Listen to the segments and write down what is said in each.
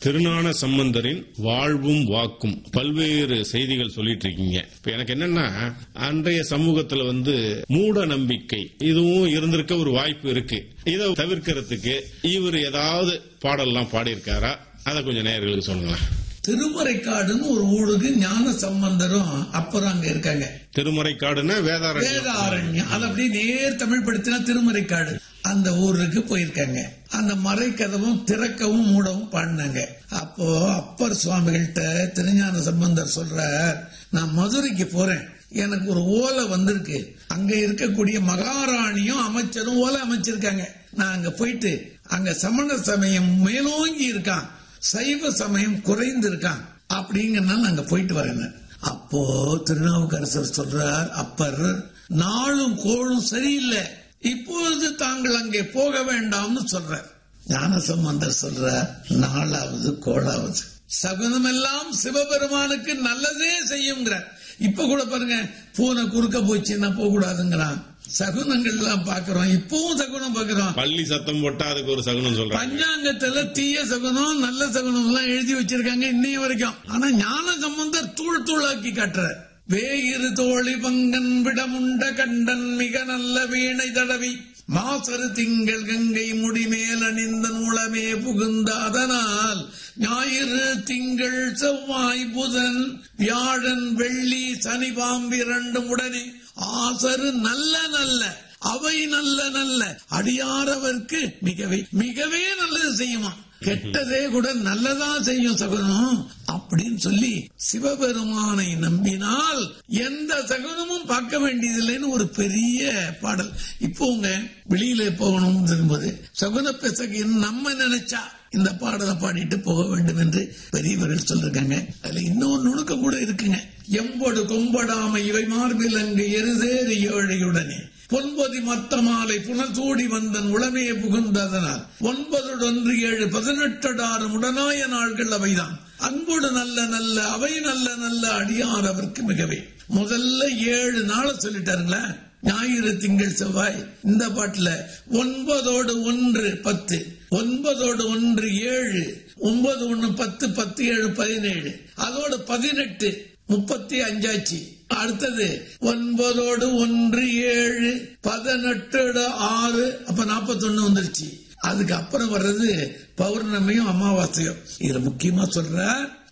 திருஞான சம்பந்தரின் வாழ்வும் வாக்கும் பல்வேறு செய்திகள் சொல்லிட்டு இருக்கீங்க இப்ப எனக்கு என்னன்னா அன்றைய சமூகத்துல வந்து மூட நம்பிக்கை இதுவும் இருந்திருக்க ஒரு வாய்ப்பு இருக்கு இதை தவிர்க்கிறதுக்கு இவர் ஏதாவது பாடல்லாம் பாடியிருக்காரா அதை கொஞ்சம் நேயர்களுக்கு சொல்லுங்களேன் திருமறைக்காடுன்னு ஒரு ஊருக்கு ஞான சம்பந்தரும் அப்புறம் அங்க இருக்காங்க திருமறைக்காடுன்னா வேதாரண்யம் வேதாரண்யம் அது அப்படியே நேர் தமிழ் படுத்தினா திருமறைக்காடு அந்த ஊருக்கு போயிருக்காங்க அந்த மறைக்கதவும் திறக்கவும் மூடவும் பாடினாங்க அப்போ அப்பர் சுவாமிகள்கிட்ட திருஞான சம்பந்தர் சொல்றார் நான் மதுரைக்கு போறேன் எனக்கு ஒரு ஓலை வந்திருக்கு அங்க இருக்கக்கூடிய மகாராணியும் அமைச்சரும் ஓலை அமைச்சிருக்காங்க நான் அங்க போயிட்டு அங்க சமண சமயம் மேலோங்கி இருக்கான் சைவ சமயம் குறைந்து இருக்கான் அப்படிங்கறனால அங்க போயிட்டு வரேன் அப்போ திருநாவுக்கரசர் சொல்றார் அப்பர் நாளும் கோளும் சரியில்லை இப்பொழுது தாங்கள் அங்கே போக வேண்டாம்னு சொல்றார் ஞானசம்பந்தர் சொல்றார் நாளாவது கோளாவது சகுனமெல்லாம் சிவபெருமானுக்கு நல்லதே செய்யுங்கிறார் இப்ப கூட பாருங்க பூனை குறுக்க போச்சுன்னா போக கூடாதுங்கிறான் சகுனங்கள் எல்லாம் பாக்குறோம் இப்பவும் சகுனம் பாக்குறோம் பள்ளி சத்தம் போட்டா அதுக்கு ஒரு சகுனம் சொல்றாங்க பஞ்சாங்கத்துல தீய சகுனம் நல்ல சகுனம் எல்லாம் எழுதி வச்சிருக்காங்க இன்னைய வரைக்கும் ஆனா ஞான சம்பந்தர் தூள் தூளாக்கி காட்டுறார் வேயிரு தோழி பங்கன் விடமுண்ட கண்டன் மிக நல்ல வீணை தடவி மாசரு திங்கள் கங்கை முடிமேல் அணிந்த நூலமே புகுந்த அதனால் ஞாயிறு திங்கள் செவ்வாய் புதன் வியாழன் வெள்ளி சனி பாம்பிரண்டும் உடனே ஆசரு நல்ல நல்ல அவை நல்ல நல்ல அடியாரவர்க்கு மிகவே மிகவே நல்லது செய்யுமா கெட்டதே கூட நல்லதா செய்யும் சகுனம் அப்படின்னு சொல்லி சிவபெருமானை நம்பினால் எந்த சகுனமும் பார்க்க வேண்டியதில்லைன்னு ஒரு பெரிய பாடல் இப்போ உங்க வெளியில போகணும் இருக்கும்போது சகுன பெசகு நம்ம நினைச்சா இந்த பாடலை பாடிட்டு போக வேண்டும் என்று பெரியவர்கள் சொல்லிருக்காங்க அதுல இன்னொரு நுணுக்கம் கூட இருக்குங்க எம்பொடு கொம்படாமை இவை மார்பில் அங்கு எருதேறி ஏழையுடனே பொன்பதி மத்த மாலை புனதூடி வந்தன் உளமே புகுந்ததனால் ஒன்பதோடு ஒன்று ஏழு பதினெட்டடாறு உடனாய நாள்கள் அவைதான் அன்போடு நல்ல நல்ல அவை நல்ல நல்ல அடியார் அவருக்கு மிகவே முதல்ல ஏழு நாளை சொல்லிட்டாருங்களா ஞாயிறு திங்கள் செவ்வாய் இந்த பாட்டுல ஒன்பதோடு ஒன்று பத்து ஒன்பதோடு ஒன்று ஏழு ஒன்பது ஒன்னு பத்து பத்து ஏழு பதினேழு அதோடு பதினெட்டு முப்பத்தி அஞ்சாச்சு அடுத்தது ஒன்பதோடு ஒன்று ஏழு பதினெட்டு ஆறு அப்ப நாற்பத்தி ஒண்ணு வந்துருச்சு அதுக்கப்புறம் வர்றது பௌர்ணமியும் அமாவாசையும் இதுல முக்கியமா சொல்ற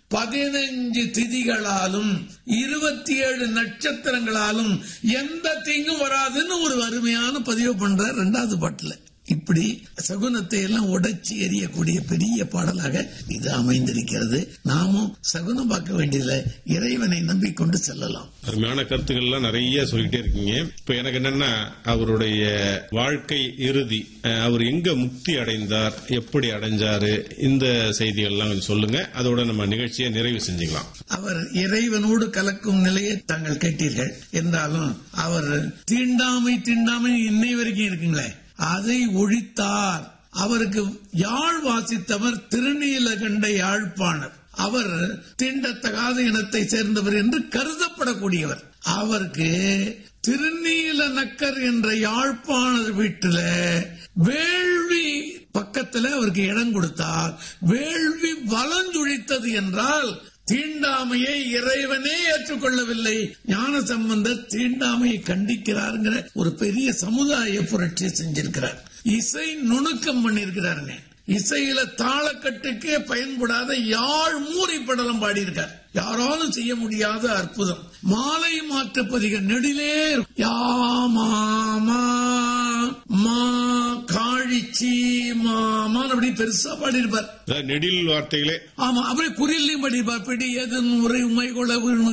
பதினஞ்சு திதிகளாலும் இருபத்தி ஏழு நட்சத்திரங்களாலும் எந்த தீங்கும் வராதுன்னு ஒரு அருமையான பதிவு பண்ற ரெண்டாவது பாட்டுல இப்படி சகுனத்தை எல்லாம் உடைச்சி எறியக்கூடிய பெரிய பாடலாக இது அமைந்திருக்கிறது நாமும் சகுனம் பார்க்க வேண்டியதில்லை இறைவனை நம்பிக்கொண்டு செல்லலாம் அருமையான கருத்துக்கள் எல்லாம் நிறைய சொல்லிட்டே இருக்கீங்க இப்ப எனக்கு என்னன்னா அவருடைய வாழ்க்கை இறுதி அஹ், அவர் எங்க முக்தி அடைந்தார் எப்படி அடைஞ்சாரு இந்த செய்திகள் எல்லாம் கொஞ்சம் சொல்லுங்க அதோட நம்ம நிகழ்ச்சியை நிறைவு செஞ்சுக்கலாம் அவர் இறைவனோடு கலக்கும் நிலையை தாங்கள் கேட்டீர்கள் என்றாலும் அவர் தீண்டாமை தீண்டாமை இன்னை வரைக்கும் இருக்குங்களே அதை ஒழித்தார் அவருக்கு யாழ் வாசித்தவர் திருநீலகண்ட யாழ்ப்பாணர் அவர் தீண்டத்தகாத இனத்தை சேர்ந்தவர் என்று கருதப்படக்கூடியவர் அவருக்கு திருநீல நக்கர் என்ற யாழ்ப்பாணர் வீட்டுல வேள்வி பக்கத்துல அவருக்கு இடம் கொடுத்தார் வேள்வி வலஞ்சுழித்தது என்றால் தீண்டாமையை இறைவனே ஏற்றுக்கொள்ளவில்லை ஞான சம்பந்தர் தீண்டாமையை கண்டிக்கிறாருங்கிற ஒரு பெரிய சமுதாய புரட்சியை செஞ்சிருக்கிறார் இசை நுணுக்கம் பண்ணிருக்கிறாருங்க இசையில தாளக்கட்டுக்கே பயன்படாத யாழ் மூரி படலம் பாடியிருக்கார் யாராலும் செய்ய முடியாத அற்புதம் மாலை மாற்றுப்பதிக நெடிலே யாமாமா மா காழிச்சி மாமான் அப்படி பெருசா பாடியிருப்பார் அதாவது நெடில் வார்த்தைகளே ஆமா அப்படியே குறியிலையும் படிப்பார் பிடி எதன் முறை உமை கொள்ள